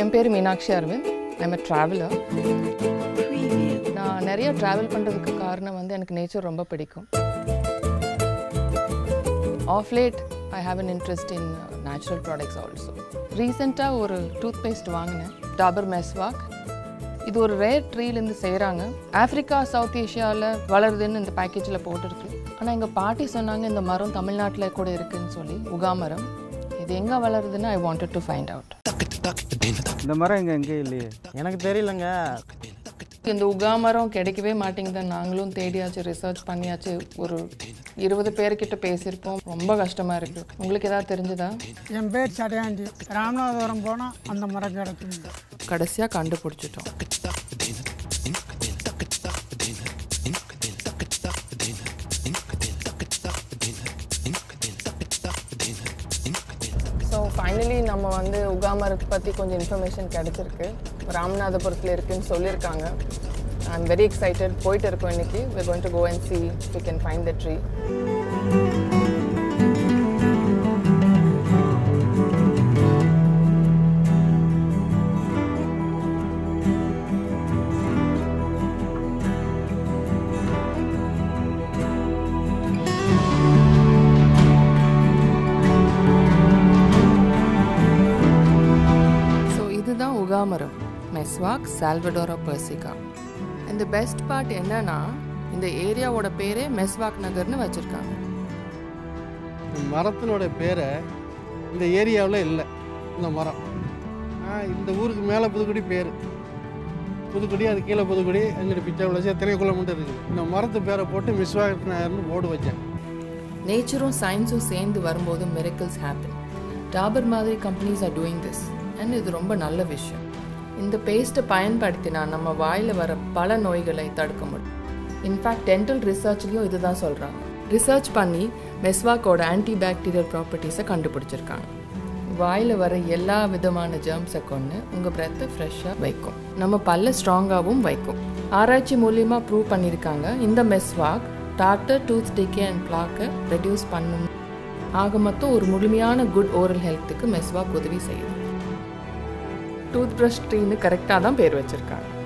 என் பேர் Meenakshi Aravind I'm a traveller நான் நிறைய ட்ராவல் பண்ணுறதுக்கு காரணம் வந்து எனக்கு நேச்சர் ரொம்ப பிடிக்கும் of late I have an interest in natural products also ரீசெண்டாக ஒரு டூத் பேஸ்ட் வாங்கினேன் டாபர் மெஸ்வாக் இது ஒரு ரேர் ட்ரீலேருந்து செய்கிறாங்க ஆஃப்ரிக்கா சவுத் ஏஷியாவில் வளருதுன்னு இந்த பேக்கேஜில் போட்டிருக்கு ஆனால் எங்கள் பாட்டி சொன்னாங்க இந்த மரம் தமிழ்நாட்டில் கூட இருக்குன்னு சொல்லி உகா மரம் இது எங்கே வளருதுன்னு I wanted to find out இந்த மரம் இங்கே எங்கேயும் இல்லையே எனக்கு தெரியலங்க இந்த உகா மரம் கிடைக்கவே மாட்டேங்குது நாங்களும் தேடியாச்சு ரிசர்ச் பண்ணியாச்சு ஒரு இருபது பேர்கிட்ட பேசியிருப்போம் ரொம்ப கஷ்டமாக இருக்குது உங்களுக்கு ஏதாவது தெரிஞ்சுதா என் பேர் சடையாண்டி ராமநாதபுரம் போனால் அந்த மரம் கிடைக்குங்க கடைசியாக கண்டுபிடிச்சிட்டோம் ஸோ ஃபைனலி நம்ம வந்து உகாமரத்தை பற்றி கொஞ்சம் இன்ஃபர்மேஷன் கிடச்சிருக்கு ராமநாதபுரத்தில் இருக்குன்னு சொல்லியிருக்காங்க ஐ எம் வெரி எக்ஸைட்டட் போயிட்டு இருக்கோம் இன்னைக்கு we're going to go and see if we can find the tree so இதுதான் உகாமரம் மெஸ்வாக் சால்வடோரா பர்சிகா இந்த பெஸ்ட் பார்ட் என்னன்னா இந்த ஏரியாவோட பேரே மெஸ்வாக் நகர்னு வச்சுருக்காங்க மரத்தினோட பேரை இந்த ஏரியாவில் இல்லை இந்த மரம் ஆ, இந்த ஊருக்கு மேலே புதுக்குடி பேர் புதுக்குடி அது கீழே புதுக்குடி அங்கிட்டு பிச்சை விளைச்சி எத்தனை கிலோமீட்டர் இருக்குது இந்த மரத்து பேரை போட்டு மிஸ்வாகர்னு போர்டு வச்சேன் நேச்சரும் சயின்ஸும் சேர்ந்து வரும்போது மிரக்கல்ஸ் ஹேப்பன் டாபர் மாதிரி companies are doing this and இது ரொம்ப நல்ல விஷயம் இந்த பேஸ்ட்டை பயன்படுத்தினா நம்ம வாயில் வர பல நோய்களை தடுக்க முடியும் இன்ஃபேக்ட் டென்டல் ரிசர்ச்லேயும் இதுதான் சொல்கிறாங்க ரிசர்ச் பண்ணி மெஸ்வாக்கோட ஆன்டி பாக்டீரியல் ப்ராப்பர்ட்டிஸை கண்டுபிடிச்சிருக்காங்க வாயில் வர எல்லா விதமான ஜெர்ம்ஸை கொண்டு உங்கள் பிரெத்தை ஃப்ரெஷ்ஷாக வைக்கும் நம்ம பல்ல ஸ்ட்ராங்காகவும் வைக்கும் ஆராய்ச்சி மூலியமாக ப்ரூவ் பண்ணியிருக்காங்க இந்த Meswak doctor tooth decay and பிளாக்கை ரெடியூஸ் பண்ணும் ஆக மொத்தம் ஒரு முழுமையான குட் ஓரல் ஹெல்த்துக்கு மெஸ்வாக் உதவி செய்யுது டூத் ப்ரஷ் ட்ரீன்னு கரெக்டாக தான் பேர் வச்சுருக்காங்க